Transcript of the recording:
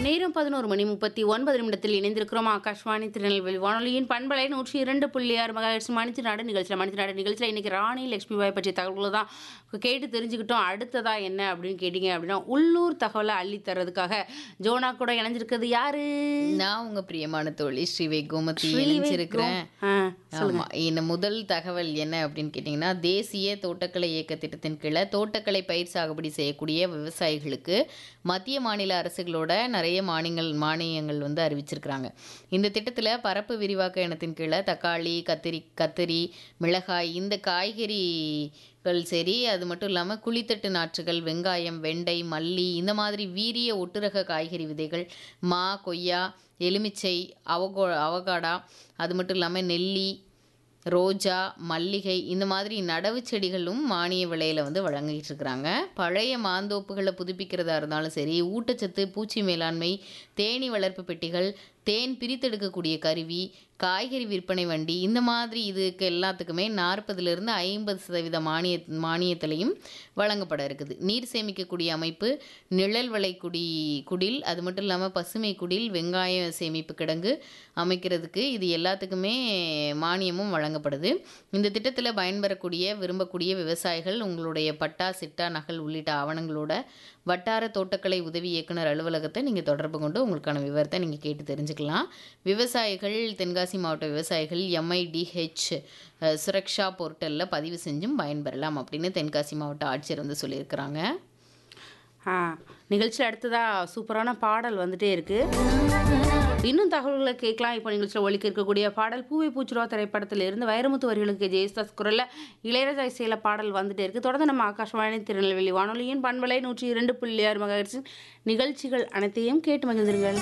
நேரம் பதினோரு மணி முப்பத்தி ஒன்பது நிமிடத்தில் இணைந்திருக்கிறோம் ஆகாஷ்வாணி திருநெல்வேலி வானொலியின் பண்பலை நூற்றி இரண்டு புள்ளி ஆறு மகாஹெர்ட்ஸ் மணித்து நாடு நிகழ்ச்சியில் மணித்து நாடு நிகழ்ச்சியில் இன்னைக்கு ராணி லட்சுமி பாய் பற்றிய தகவல்களை தான் கேட்டு தெரிஞ்சுக்கிட்டோம் அடுத்ததா என்ன அப்படின்னு கேட்டிங்க அப்படின்னா உள்ளூர் தகவலை அள்ளி தர்றதுக்காக ஜோனா கூட இணைஞ்சிருக்கிறது யாரு நான் உங்க பிரியமான தோழி ஸ்ரீவை கோமதி ஸ்ரீவை இணைஞ்சிருக்கிறேன் ஆ, ஆமா இந்த முதல் தகவல் என்ன அப்படின்னு கேட்டிங்கன்னா தேசிய தோட்டக்கலை இயக்க திட்டத்தின் கீழே தோட்டக்கலை பயிர் சாகுபடி செய்யக்கூடிய விவசாயிகளுக்கு மத்திய மாநில அரசுகளோட நிறைய மானியங்கள் மானியங்கள் வந்து அறிவிச்சிருக்கிறாங்க இந்த திட்டத்தில் பரப்பு விரிவாக்க இனத்தின் கீழே தக்காளி கத்திரி கத்திரி மிளகாய் இந்த காய்கறிகள் சரி அது மட்டும் இல்லாமல் குழித்தட்டு நாற்றுகள் வெங்காயம் வெண்டை மல்லி இந்த மாதிரி வீரிய ஒட்டுரக காய்கறி விதைகள் மா கொய்யா எலுமிச்சை அவகோ அவகாடா அது மட்டும் இல்லாமல் நெல்லி ரோஜா மல்லிகை இந்த மாதிரி நடவு செடிகளும் மானிய விலையில் வந்து வழங்கிட்டு இருக்கிறாங்க பழைய மாந்தோப்புகளை புதுப்பிக்கிறதா இருந்தாலும் சரி ஊட்டச்சத்து பூச்சி மேலாண்மை தேனீ வளர்ப்பு பெட்டிகள் தேன் பிரித்தெடுக்கக்கூடிய கருவி காய்கறி விற்பனை வண்டி இந்த மாதிரி இதுக்கு எல்லாத்துக்குமே நாற்பதுலேருந்து ஐம்பது சதவீத மானிய மானியத்திலையும் வழங்கப்பட இருக்குது நீர் சேமிக்கக்கூடிய அமைப்பு நிழல் வலை குடி குடில் அது மட்டும் இல்லாமல் பசுமை குடில் வெங்காய சேமிப்பு கிடங்கு அமைக்கிறதுக்கு இது எல்லாத்துக்குமே மானியமும் வழங்கப்படுது இந்த திட்டத்தில் பயன்பெறக்கூடிய விரும்பக்கூடிய விவசாயிகள் உங்களுடைய பட்டா சிட்டா நகல் உள்ளிட்ட ஆவணங்களோட வட்டார தோட்டக்கலை உதவி இயக்குனர் அலுவலகத்தை நீங்கள் தொடர்பு கொண்டு உங்களுக்கான விவரத்தை நீங்கள் கேட்டு தெரிஞ்சுக்கலாம் விவசாயிகள் தென்காசி மாவட்ட விவசாயிகள் எம்ஐடிஹெச் சுரக்ஷா போர்ட்டலில் பதிவு செஞ்சும் பயன்பெறலாம் அப்படின்னு தென்காசி மாவட்ட ஆட்சியர் வந்து சொல்லியிருக்கிறாங்க ஆ நிகழ்ச்சியில் அடுத்ததா சூப்பரான பாடல் வந்துட்டே இருக்கு இன்னும் தகவல்களை கேட்கலாம் இப்போ நிகழ்ச்சியில் ஒழிக்க இருக்கக்கூடிய பாடல் பூவை பூச்சுரா திரைப்படத்தில் இருந்து வைரமுத்து வரிகளுக்கு ஜெயஸ்தாஸ் குரல்ல இளையராஜா இசையில பாடல் வந்துட்டே இருக்கு தொடர்ந்து நம்ம ஆகாஷ்வாணி திருநெல்வேலி வானொலியின் பண்பலை நூற்றி இரண்டு புள்ளி ஆறு மகர்ஸின் நிகழ்ச்சிகள் அனைத்தையும் கேட்டு மகிழ்ந்திருங்கள்